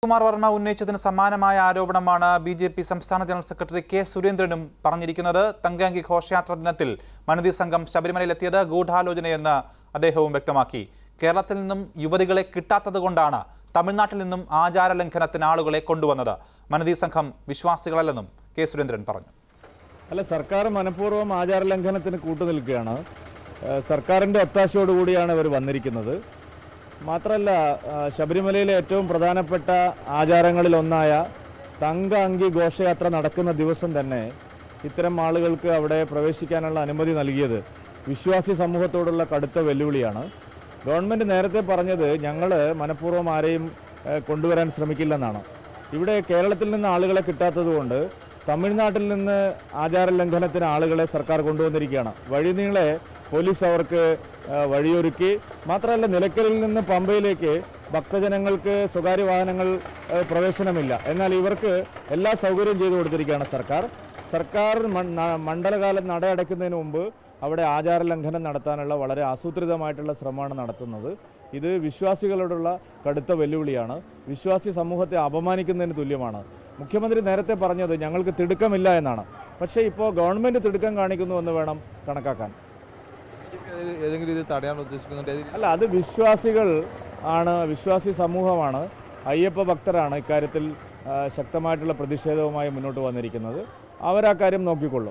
കുമാർ വർമ്മ ഉന്നയിച്ചതിന് സമാനമായ ആരോപണമാണ് ബി ജെ പി സംസ്ഥാന ജനറൽ സെക്രട്ടറി കെ സുരേന്ദ്രനും പറഞ്ഞിരിക്കുന്നത് തങ്കഅങ്കി ഘോഷയാത്ര ദിനത്തിൽ മനിതി സംഘം ശബരിമലയിലെത്തിയത് ഗൂഢാലോചനയെന്ന് അദ്ദേഹവും വ്യക്തമാക്കി കേരളത്തിൽ നിന്നും യുവതികളെ കിട്ടാത്തതുകൊണ്ടാണ് തമിഴ്നാട്ടിൽ നിന്നും ആചാര ലംഘനത്തിന് ആളുകളെ കൊണ്ടുവന്നത് മനിതി സംഘം വിശ്വാസികളല്ലെന്നും കെ സുരേന്ദ്രൻ പറഞ്ഞു അല്ല സർക്കാർ മനഃപൂർവ്വം ആചാര ലംഘനത്തിന് കൂട്ടുനിൽക്കുകയാണ് ഏഹ് സർക്കാരിൻ്റെ ഒത്താശയോടുകൂടിയാണ് ഇവർ വന്നിരിക്കുന്നത് മാത്രമല്ല ഏഹ് ശബരിമലയിലെ ഏറ്റവും പ്രധാനപ്പെട്ട ആചാരങ്ങളിൽ ഒന്നായ തങ്ക അങ്കി ഘോഷയാത്ര നടക്കുന്ന ദിവസം തന്നെ ഇത്തരം ആളുകൾക്ക് അവിടെ പ്രവേശിക്കാനുള്ള അനുമതി നൽകിയത് വിശ്വാസി സമൂഹത്തോടുള്ള കടുത്ത വെല്ലുവിളിയാണ് ഗവൺമെൻറ് നേരത്തെ പറഞ്ഞത് ഞങ്ങൾ മനഃപൂർവ്വം ആരെയും ഏഹ് കൊണ്ടുവരാൻ ശ്രമിക്കില്ലെന്നാണ് ഇവിടെ കേരളത്തിൽ നിന്ന് ആളുകളെ കിട്ടാത്തതുകൊണ്ട് തമിഴ്നാട്ടിൽ നിന്ന് ആചാര ലംഘനത്തിന് ആളുകളെ സർക്കാർ കൊണ്ടുവന്നിരിക്കുകയാണ് വഴിനീളെ പോലീസ് അവർക്ക് ആ, വഴിയൊരുക്കി മാത്രമല്ല നിലയ്ക്കലിൽ നിന്ന് പമ്പയിലേക്ക് ഭക്തജനങ്ങൾക്ക് സ്വകാര്യ വാഹനങ്ങൾ ആ, പ്രവേശനമില്ല എന്നാൽ ഇവർക്ക് എല്ലാ സൗകര്യവും ചെയ്തു കൊടുത്തിരിക്കുകയാണ് സർക്കാർ സർക്കാർ മൺ- ന- മണ്ഡലകാലം നട അടയ്ക്കുന്നതിന് മുമ്പ് അവിടെ ആചാര ലംഘനം നടത്താനുള്ള വളരെ ആസൂത്രിതമായിട്ടുള്ള ശ്രമമാണ് നടത്തുന്നത് ഇത് വിശ്വാസികളോടുള്ള കടുത്ത വെല്ലുവിളിയാണ് വിശ്വാസി സമൂഹത്തെ അപമാനിക്കുന്നതിന് തുല്യമാണ് മുഖ്യമന്ത്രി നേരത്തെ പറഞ്ഞത് ഞങ്ങൾക്ക് തിടുക്കമില്ല എന്നാണ് പക്ഷേ ഇപ്പോൾ ഗവൺമെൻറ് തിടുക്കം കാണിക്കുന്നു എന്ന് വേണം കണക്കാക്കാൻ ഏത് ഏതെങ്കിലും രീതിയിൽ തടയാൻ ഉദ്ദേശിക്കുന്നുണ്ട് ഏത് അല്ല അത് വിശ്വാസികൾ ആണ് വിശ്വാസി സമൂഹമാണ് അയ്യപ്പ ഭക്തരാണ് ഇക്കാര്യത്തിൽ ആ, ശക്തമായിട്ടുള്ള പ്രതിഷേധവുമായി മുന്നോട്ട് വന്നിരിക്കുന്നത് അവരാ കാര്യം നോക്കിക്കൊള്ളും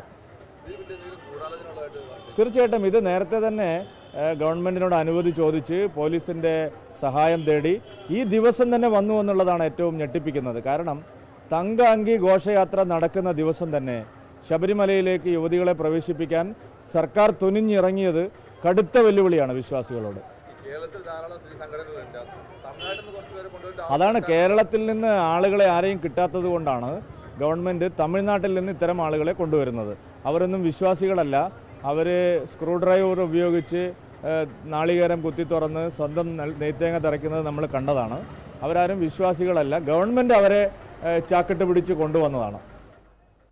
തീർച്ചയായിട്ടും ഇത് നേരത്തെ തന്നെ ആ, ഗവൺമെന്റിനോട് അനുമതി ചോദിച്ച് പോലീസിന്റെ സഹായം തേടി ഈ ദിവസം തന്നെ വന്നു എന്നുള്ളതാണ് ഏറ്റവും ഞെട്ടിപ്പിക്കുന്നത് കാരണം തങ്ക അങ്കി ഘോഷയാത്ര നടക്കുന്ന ദിവസം തന്നെ ശബരിമലയിലേക്ക് യുവതികളെ പ്രവേശിപ്പിക്കാൻ സർക്കാർ തുനിഞ്ഞിറങ്ങിയത് കടുത്ത വെല്ലുവിളിയാണ് വിശ്വാസികളോട് കേരളത്തിൽ ധാരാളം സ്ത്രീ സംഘടനകളുണ്ട് തമിഴ്നാട്ടിൽ നിന്ന് കുറച്ച് പേരെ കൊണ്ടുവന്നിട്ട് അതാണ് കേരളത്തിൽ നിന്ന് ആളുകളെ ആരെയും കിട്ടാത്തത് കൊണ്ടാണ് ഗവൺമെൻറ് തമിഴ്നാട്ടിൽ നിന്ന് ഇത്തരം ആളുകളെ കൊണ്ടുവരുന്നത് അവരൊന്നും വിശ്വാസികളല്ല അവർ സ്ക്രൂ ഡ്രൈവർ ഉപയോഗിച്ച് ഏഹ്, നാളികേരം കുത്തി തുറന്ന് സ്വന്തം നെൽ- നെയ്ത്തേങ്ങ തിറയ്ക്കുന്നത് നമ്മൾ കണ്ടതാണ് അവരാരും വിശ്വാസികളല്ല ഗവൺമെൻറ് അവരെ ഏഹ്, ചാക്കിട്ട് പിടിച്ച് കൊണ്ടുവന്നതാണ്